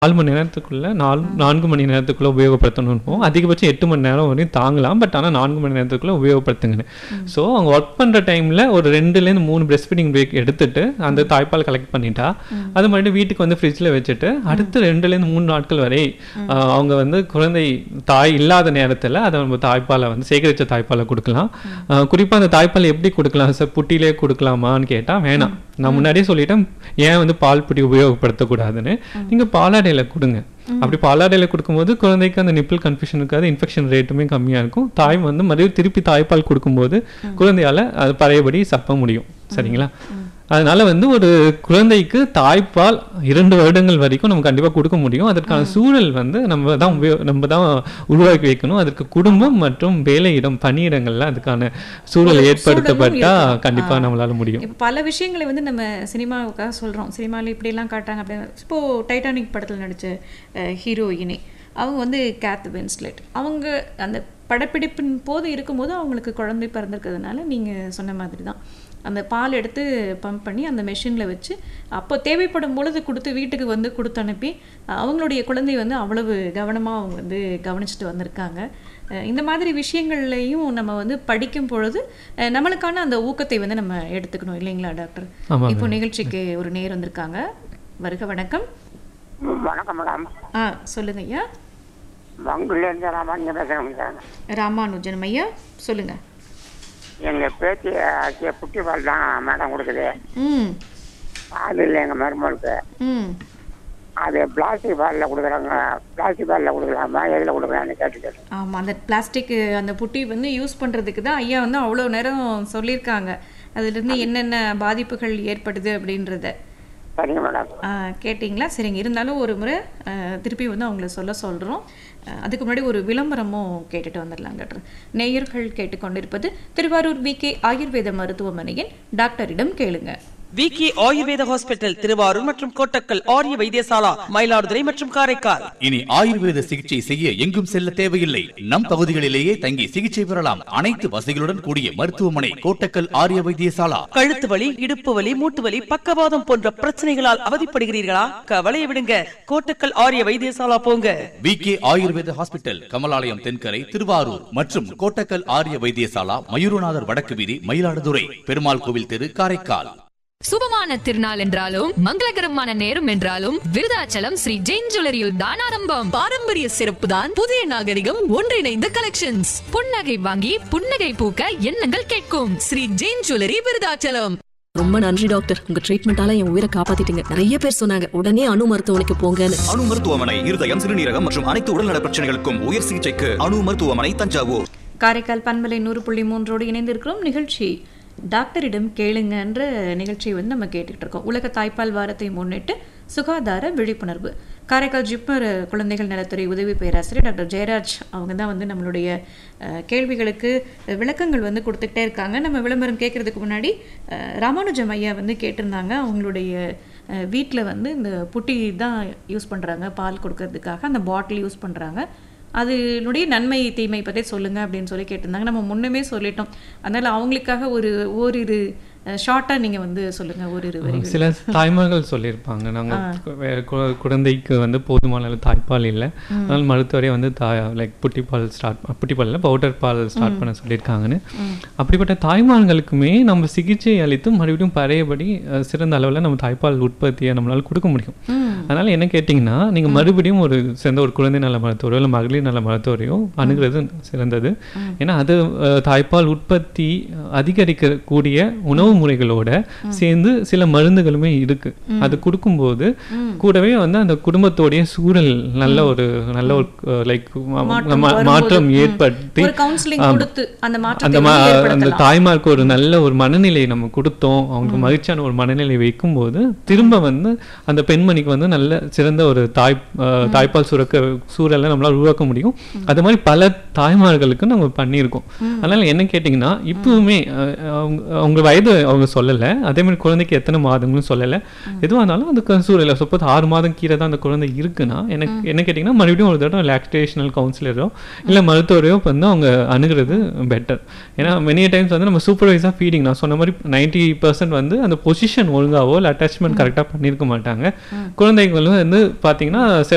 4 மணி நேரத்துக்குள்ள நால் 4 மணி நேரத்துக்குள்ள உபயோகப்படுத்தணும்னு அதிகபட்சம் 8 மணி நேரம் வரையும் தாங்கலாம். பட் ஆனா 4 மணி நேரத்துக்குள்ள உபயோகப்படுத்துங்கன்னு. ஸோ அவங்க ஒர்க் பண்ற டைம்ல ஒரு 2லேருந்து 3 பிரஸ்ட் ஃபீடிங் பிரேக் எடுத்துட்டு அந்த தாய்ப்பால் கலெக்ட் பண்ணிட்டா, அது மறுபடியும் வீட்டுக்கு வந்து ஃப்ரிட்ஜ்ல வச்சுட்டு அடுத்து 2லேருந்து 3 நாட்கள் வரை அ அவங்க வந்து குழந்தை தாய் இல்லாத நேரத்துல அத நம்ம தாய்ப்பால வந்து சேகரிச்ச தாய்ப்பால குடுக்கலாம். அ குறிப்பா அந்த தாய்ப்பால் எப்படி குடுக்கலாம் சார்? புட்டியிலே குடுக்கலாமான்னு கேட்டா வேணாம். நான் முன்னாடியே சொல்லிட்டேன். ஏன் வந்து பால் புட்டி உபயோகப்படுத்தக்கூடாதுன்னு. நீங்க பாலாடையில குடுங்க. அப்படி பாலாடையில குடுக்கும்போது குழந்தைக்கு அந்த நிப்பிள் கன்ஃப்யூஷன் இருக்காது. இன்ஃபெக்ஷன் ரேட்டுமே கம்மியா இருக்கும். தாய் வந்து மறுபடியும் திருப்பி தாய்ப்பால் குடுக்கும்போது குழந்தையால அது பழையபடி சப்ப முடியும். சரிங்களா? அதனால வந்து ஒரு குழந்தைக்கு தாய்ப்பால் 2 வருடங்கள் வரைக்கும் நம்ம கண்டிப்பா குடுக்க முடியும். அதற்கான சூழல் வந்து நம்ம தான் உபயோ நம்ம தான் உருவாக்கி வைக்கணும். அதற்கு குடும்பம் மற்றும் வேலையிடம், பணியிடங்கள்ல அதுக்கான சூழல் ஒரு ஏற்படுத்தப்பட்டா சூழலும் இருக்கணும். கண்டிப்பா ஆ. நம்மளால முடியும். இப்ப பல விஷயங்களை வந்து நம்ம சினிமாவுக்காக சொல்றோம். சினிமால இப்படியெல்லாம் காட்டுறாங்க அப்படின்னு. இப்போ டைட்டானிக் படத்துல நடிச்ச அ ஹீரோயினி. அவங்க வந்து கேத் வின்ஸ்லெட். அவங்க அந்த படப்பிடிப்பின் போது இருக்கும்போது அவங்களுக்கு குழந்தை பிறந்திருக்கிறதுனால நீங்க சொன்ன மாதிரி தான். அந்த பால் எடுத்து பம்ப் பண்ணி அந்த மெஷின்ல வச்சு அப்போ தேவைப்படும் பொழுது குடுத்து வீட்டுக்கு வந்து குடுத்து அனுப்பி அவங்களுடைய குழந்தை வந்து அவ்வளவு கவனமா அவங்க வந்து கவனிச்சுட்டு வந்திருக்காங்க. அ இந்த மாதிரி விஷயங்கள்லயும் நம்ம வந்து படிக்கும் பொழுது அ நம்மளுக்கான அந்த ஊக்கத்தை வந்து நம்ம எடுத்துக்கணும் இல்லைங்களா டாக்டர்? ஆமாங்க. இப்போ நிகழ்ச்சிக்கு ஒரு நேயர் வந்திருக்காங்க. வருக வணக்கம். வணக்கம் மேடம் ஆ சொல்லுங்க ஐயா. மங்குலேருந்து ராமானுஜன் பேசுகிறேன் சார் ராமானுஜன் ஐயா சொல்லுங்க. எங்கள் பேத்தி ஆக்கிய புட்டி பால் தான் மேடம் கொடுக்குது ம் பால் இல்லை எங்கள் மருமகளுக்கு ம் அது பிளாஸ்டிக் பாலில் கொடுக்குறாங்க பிளாஸ்டிக் பாலில் கொடுக்கலாமா எதில் கொடுக்கலாம்னு கேட்டுக்கிறேன் ஆமா அந்த பிளாஸ்டிக் அந்த புட்டி வந்து யூஸ் பண்றதுக்கு தான் ஐயா வந்து அவ்வளோ நேரம் சொல்லியிருக்காங்க. அதிலிருந்து என்னென்ன பாதிப்புகள் ஏற்படுது அப்படின்றத. சரிங்க மேடம் ஆ, கேட்டிங்களா? சரிங்க. இருந்தாலும் ஒரு முறை அ, திருப்பி வந்து அவங்கள சொல்ல சொல்றோம். அ, அதுக்கு முன்னாடி ஒரு விளம்பரமும் கேட்டுட்டு வந்துடலாம் டாக்டர். நேயர்கள் கேட்டுக்கொண்டிருப்பது திருவாரூர் விகே ஆயுர்வேத மருத்துவமனையின் டாக்டரிடம் கேளுங்க. விகே ஆயுர்வேத ஹாஸ்பிட்டல் திருவாரூர் மற்றும் கோட்டக்கல் ஆரிய வைத்தியசாலா மயிலாடுதுறை மற்றும் காரைக்கால் இனி ஆயுர்வேத சிகிச்சை செய்ய எங்கும் செல்ல தேவையில்லை நம் பகுதிகளிலேயே தங்கி சிகிச்சை பெறலாம் அனைத்து வசதிகளுடன் கூடிய மருத்துவமனை கோட்டக்கல் ஆரிய வைத்தியசாலா கழுத்து வலி இடுப்பு வலி மூட்டு வலி பக்கவாதம் போன்ற பிரச்சனைகளால் அவதிப்படுகிறீர்களா கவலையை விடுங்க கோட்டக்கல் ஆரிய வைத்தியசாலா போங்க V K Ayurveda hospital Kamalalayam Thenkarai Thiruvarur மற்றும் கோட்டக்கல் ஆரிய வைத்தியசாலா மயூரநாதர் வடக்கு வீதி மயிலாடுதுறை பெருமாள் கோவில் தெரு காரைக்கால் சுபமான திருநாள் என்றாலும் மங்களகரமான நேரம் என்றாலும் விருதாச்சலம் ஸ்ரீ ஜெயின் ஜுவல்லரியில் தான் ஆரம்பம் பாரம்பரிய சிறப்பு தான் புதிய நாகரிகம் ஒன்றிணைந்த கலெக்ஷன்ஸ் புன்னகை வாங்கி புன்னகை பூக்க எண்ணங்கள் கேட்கும் ஸ்ரீ ஜெயின் ஜுவல்லரி விருதாச்சலம் ரொம்ப நன்றி டாக்டர் உங்க ட்ரீட்மெண்டால என் உயிரை காப்பாத்திட்டீங்க நிறைய பேர் சொன்னாங்க உடனே அணு மருத்துவமனைக்கு போங்கன்னு அணு மருத்துவமனை இருதயம் சிறுநீரகம் மற்றும் அனைத்து உடல்நல பிரச்சனைகளுக்கும் உயர் சிகிச்சைக்கு அணு மருத்துவமனை தஞ்சாவூர் காரைக்கால் பண்பலை நூறு புள்ளி மூன்றோடு இணைந்திருக்கிறோம் நிகழ்ச்சி டாக்டரிடம் கேளுங்கன்ற நிகழ்ச்சியை வந்து நம்ம கேட்டுக்கிட்டு இருக்கோம் உலக தாய்ப்பால் வாரத்தை முன்னிட்டு சுகாதார விழிப்புணர்வு காரைக்கால் ஜிப்மர் குழந்தைகள் நலத்துறை உதவி பேராசிரியர் டாக்டர் ஜெயராஜ் அவங்க தான் வந்து நம்மளுடைய அஹ், கேள்விகளுக்கு அஹ், விளக்கங்கள் வந்து கொடுத்துக்கிட்டே இருக்காங்க நம்ம விளம்பரம் கேட்கறதுக்கு முன்னாடி அஹ், ராமானுஜம் ஐயா வந்து கேட்டிருந்தாங்க அவங்களுடைய வீட்டில் வந்து இந்த புட்டி தான் யூஸ் பண்ணுறாங்க பால் கொடுக்கறதுக்காக அந்த பாட்டில் யூஸ் பண்ணுறாங்க அதனுடைய நன்மை தீமை பற்றி சொல்லுங்க அப்படின்னு சொல்லி கேட்டிருந்தாங்க நம்ம முன்னமே சொல்லிட்டோம் அதனால அவங்களுக்காக ஒரு ஓரிரு ஷார்ட்டாக நீங்கள் வந்து சொல்லுங்க ஓரிரு வரிகள் சில தாய்மார்கள் சொல்லியிருப்பாங்க நாங்க கு- கு- குழந்தைக்கு வந்து போதுமான அளவு தாய்ப்பால் இல்லை அதனால மருத்துவரே வந்து தாய் லைக் புட்டிப்பால் ஸ்டார்ட் புட்டிப்பால் பவுடர் பால் ஸ்டார்ட் பண்ண சொல்லியிருக்காங்கன்னு அப்படிப்பட்ட தாய்மார்களுக்குமே நம்ம சிகிச்சை அளித்து மறுபடியும் பழையபடி அஹ், சிறந்த அளவில் நம்ம தாய்ப்பால் உற்பத்தியை நம்மளால கொடுக்க முடியும் அதனால என்ன கேட்டிங்கன்னா நீங்க மறுபடியும் ஒரு சிறந்த ஒரு குழந்தை நல மருத்துவரோ இல்லை மகளிர் நல மருத்துவரையோ அணுகிறது சிறந்தது ஏன்னா அது அஹ், தாய்ப்பால் உற்பத்தி அதிகரிக்கக்கூடிய உணவு முறைகளோட சேர்ந்து சில மருந்துகளுமே இருக்கு அது கொடுக்கும்போது கூடவே வந்து அந்த குடும்பத்தோடைய சூழல் நல்ல ஒரு நல்ல ஒரு லைக் மாற்றம் வரும்போது, மாற்றம் ம். ஏற்படுத்தி ஒரு counselling ஆமா. கொடுத்து அந்த மாற்றத்தை அந்த வந்து மா- அந்த ஏற்படுத்தலாம். தாய்மாருக்கு ஒரு நல்ல ஒரு மனநிலை நம்ம கொடுத்தோம் அவங்களுக்கு மகிழ்ச்சியான ஒரு மனநிலை வைக்கும்போது திரும்ப வந்து அந்த பெண்மணிக்கு வந்து நல்ல சிறந்த ஒரு தாய் அஹ், தாய்ப்பால் சுரக்க சூழலை நம்மளால உருவாக்க முடியும் அது மாதிரி பல தாய்மார்களுக்கு நம்ம பண்ணியிருக்கோம் அதனால என்ன கேட்டிங்கன்னா இப்பவுமே அஹ், அவங்க அவங்க வயது அவங்க சொல்லலை அதே மாதிரி குழந்தைக்கு எத்தனை மாதங்களும் சொல்லலை எதுவாக இருந்தாலும் அதுக்கு சூழலை சப்போஸ் ஆறு மாதம் கீழே தான் அந்த குழந்தை இருக்குன்னா எனக்கு என்ன கேட்டிங்கன்னா மறுபடியும் ஒரு தடவை லாக்டேஷனல் கவுன்சிலரோ இல்லை மருத்துவரையோ வந்து அவங்க அணுகிறது பெட்டர் ஏன்னா மெனி டைம்ஸ் வந்து நம்ம சூப்பர்வைஸாக ஃபீடிங் நான் சொன்ன மாதிரி நைன்டி பர்சன்ட் வந்து அந்த பொசிஷன் ஒழுங்காவோ இல்லை அட்டாச்மெண்ட் கரெக்டாக பண்ணியிருக்க மாட்டாங்க குழந்தைகளும் வந்து பார்த்தீங்கன்னா சில